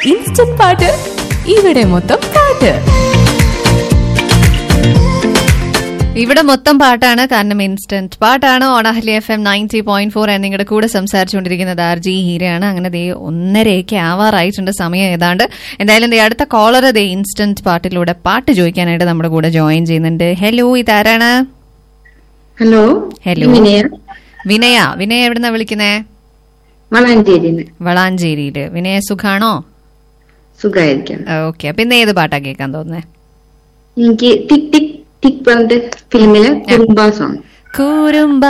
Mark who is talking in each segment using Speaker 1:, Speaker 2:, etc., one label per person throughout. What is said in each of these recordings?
Speaker 1: instant പാട്ട് ഇവിടെ മൊത്തം പാട്ട്
Speaker 2: ഇവിടെ മൊത്തം പാട്ടാണ് കാരണം ഇൻസ്റ്റന്റ് പാട്ടാണ് ഓണഹലി F M ninety point four നിങ്ങളുടെ കൂടെ സംസാരിച്ചുകൊണ്ടിരിക്കുന്നത് ആർ ജി ഹീരയാണ് അങ്ങനെ ദേ ഒന്നരയൊക്കെ ആവാറായിട്ടുണ്ട് സമയം ഏതാണ്ട് എന്തായാലും ദേ അടുത്ത കോളർ ദേ ഇൻസ്റ്റന്റ് പാട്ടിലൂടെ പാട്ട് ചോദിക്കാനായിട്ട് നമ്മുടെ കൂടെ ജോയിൻ ചെയ്യുന്നുണ്ട് ഹലോ ഇതാരാണ്
Speaker 3: ഹലോ
Speaker 2: ഹലോ
Speaker 3: വിനയ
Speaker 2: വിനയ വിനയ എവിടുന്നാ വിളിക്കുന്നേ
Speaker 3: വളാഞ്ചേരിന്ന്
Speaker 2: വളാഞ്ചേരിയില് വിനയ സുഖാണോ
Speaker 3: സുഖായിരിക്കാം
Speaker 2: ഓക്കെ അപ്പൊ ഇന്ന് ഏത് പാട്ടാ കേൾക്കാൻ തോന്നുന്നേ
Speaker 3: എനിക്ക് ടിക് ടിക് ടിക് പറഞ്ഞിട്ട് ഫിലിമിലെ കുറുമ്പ സോങ്
Speaker 2: കുറുമ്പ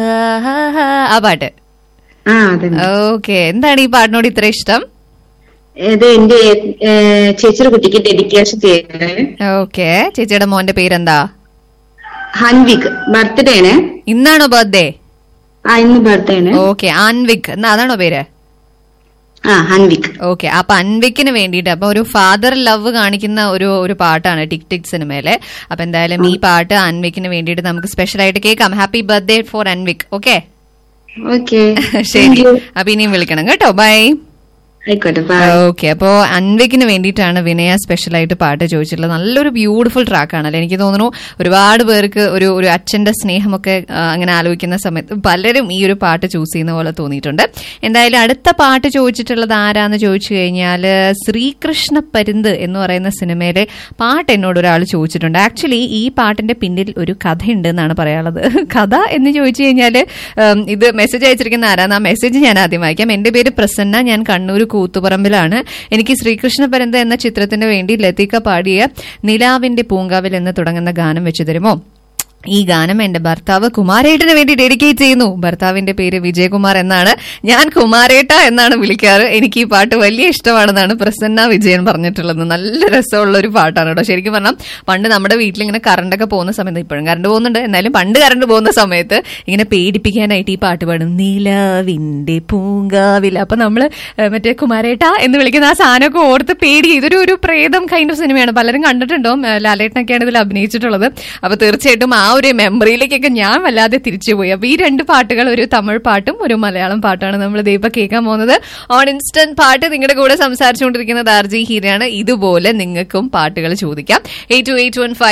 Speaker 2: ആ പാട്ട്
Speaker 3: ആ അതെ
Speaker 2: ഓക്കെ എന്താണ് ഈ പാട്ടിനോട് ഇത്ര ഇഷ്ടം
Speaker 3: ഇത് എന്റെ ഏ, ചേച്ചിയുടെ കുട്ടിക്ക് ഡെഡിക്കേഷൻ ചെയ്യുന്നത്
Speaker 2: ഓക്കെ ചേച്ചിയുടെ മോന്റെ പേരെന്താ
Speaker 3: ഹൻവിക് ബർത്ത്ഡേ ആണ്
Speaker 2: ഇന്നാണോ ബർത്ത്ഡേ
Speaker 3: ആ ഇന്ന് ബർത്ത്ഡേ ആണ്
Speaker 2: ഓക്കെ അൻവിക് എന്നാ അതാണോ പേര്
Speaker 3: ആ ഹൻവിക്
Speaker 2: ഓക്കെ അപ്പൊ അൻവിക്കിന് വേണ്ടിയിട്ട് അപ്പൊ ഒരു ഫാദർ ലവ് കാണിക്കുന്ന ഒരു ഒരു പാട്ടാണ് ടിക് ടിക് സിനിമയിലെ അപ്പൊ എന്തായാലും ഈ പാട്ട് അൻവിക്കിന് വേണ്ടിയിട്ട് നമുക്ക് സ്പെഷ്യൽ ആയിട്ട് കേൾക്കാം happy birthday for Anvik okay
Speaker 3: okay
Speaker 2: ശരി അപ്പൊ ഇനിയും വിളിക്കണം കേട്ടോ ബൈ
Speaker 3: ആയിക്കോട്ടെ ബൈ
Speaker 2: ഓക്കെ അപ്പോ അൻവിക്കിന് വേണ്ടിയിട്ടാണ് വിനയ സ്പെഷ്യൽ ആയിട്ട് പാട്ട് ചോദിച്ചിട്ടുള്ളത് നല്ലൊരു ബ്യൂട്ടിഫുൾ ട്രാക്കാണ് അല്ലെ എനിക്ക് തോന്നുന്നു ഒരുപാട് പേർക്ക് ഒരു ഒരു അച്ഛന്റെ സ്നേഹമൊക്കെ ആ, അങ്ങനെ ആലോചിക്കുന്ന സമയത്ത് പലരും ഈ ഒരു പാട്ട് ചൂസ് ചെയ്യുന്ന പോലെ തോന്നിയിട്ടുണ്ട് എന്തായാലും അടുത്ത പാട്ട് ചോദിച്ചിട്ടുള്ളത് ആരാന്ന് ചോദിച്ചു കഴിഞ്ഞാൽ ശ്രീകൃഷ്ണ പരുന്ത് എന്ന് പറയുന്ന സിനിമയിലെ പാട്ട് എന്നോട് ഒരാൾ ചോദിച്ചിട്ടുണ്ട് ആക്ച്വലി ഈ പാട്ടിന്റെ പിന്നിൽ ഒരു കഥയുണ്ട് എന്നാണ് പറയാനുള്ളത് കഥ എന്ന് ചോദിച്ചു കഴിഞ്ഞാൽ ഇത് മെസ്സേജ് അയച്ചിരിക്കുന്ന ആരാന്ന് ആ മെസ്സേജ് ഞാൻ ആദ്യം വായിക്കാം എന്റെ പേര് പ്രസന്ന ഞാൻ കണ്ണൂർ കൂത്തുപറമ്പിലാണ് എനിക്ക് ശ്രീകൃഷ്ണ പരന്ത എന്ന ചിത്രത്തിന് വേണ്ടി ലതിക പാടിയ നിലാവിന്റെ പൂങ്കാവിൽ എന്ന് തുടങ്ങുന്ന ഗാനം വെച്ചു തരുമോ ഈ ഗാനം എന്റെ ഭർത്താവ് കുമാരേട്ടന് വേണ്ടി ഡെഡിക്കേറ്റ് ചെയ്യുന്നു ഭർത്താവിന്റെ പേര് വിജയകുമാർ എന്നാണ് ഞാൻ കുമാരേട്ട എന്നാണ് വിളിക്കാറ് എനിക്ക് ഈ പാട്ട് വലിയ ഇഷ്ടമാണെന്നാണ് പ്രസന്ന വിജയൻ പറഞ്ഞിട്ടുള്ളത് നല്ല രസമുള്ള ഒരു പാട്ടാണ് കേട്ടോ ശരിക്കും പറഞ്ഞാൽ പണ്ട് നമ്മുടെ വീട്ടിൽ ഇങ്ങനെ കറണ്ടൊക്കെ പോകുന്ന സമയത്ത് ഇപ്പോഴും കറണ്ട് പോകുന്നുണ്ട് എന്നാലും പണ്ട് കറണ്ട് പോകുന്ന സമയത്ത് ഇങ്ങനെ പേടിപ്പിക്കാനായിട്ട് ഈ പാട്ട് പാടും നിലാവിന്റെ പൂങ്കാവിൽ അപ്പൊ നമ്മള് ഏഹ്, മറ്റേ കുമാരേട്ട എന്ന് വിളിക്കുന്ന ആ സാധനമൊക്കെ ഓർത്ത് പേടി ഇതൊരു ഒരു പ്രേതം കൈൻഡ് ഓഫ് സിനിമയാണ് പലരും കണ്ടിട്ടുണ്ടാവും ഏഹ്, ലാലേട്ടനൊക്കെയാണ് ഇതിൽ അഭിനയിച്ചിട്ടുള്ളത് അപ്പൊ തീർച്ചയായിട്ടും ആ ഒരു മെമ്മറിയിലേക്കൊക്കെ ഞാൻ വല്ലാതെ തിരിച്ചുപോയി അപ്പൊ ഈ രണ്ട് പാട്ടുകൾ ഒരു തമിഴ് പാട്ടും ഒരു മലയാളം പാട്ടാണ് നമ്മൾ ദീപ കേൾക്കാൻ പോകുന്നത് ഓൺ ഇൻസ്റ്റന്റ് പാട്ട് നിങ്ങളുടെ കൂടെ സംസാരിച്ചുകൊണ്ടിരിക്കുന്നത് ആർ ജി ഹീരയാണ് ഇതുപോലെ നിങ്ങൾക്കും പാട്ടുകൾ ചോദിക്കാം eight two eight one five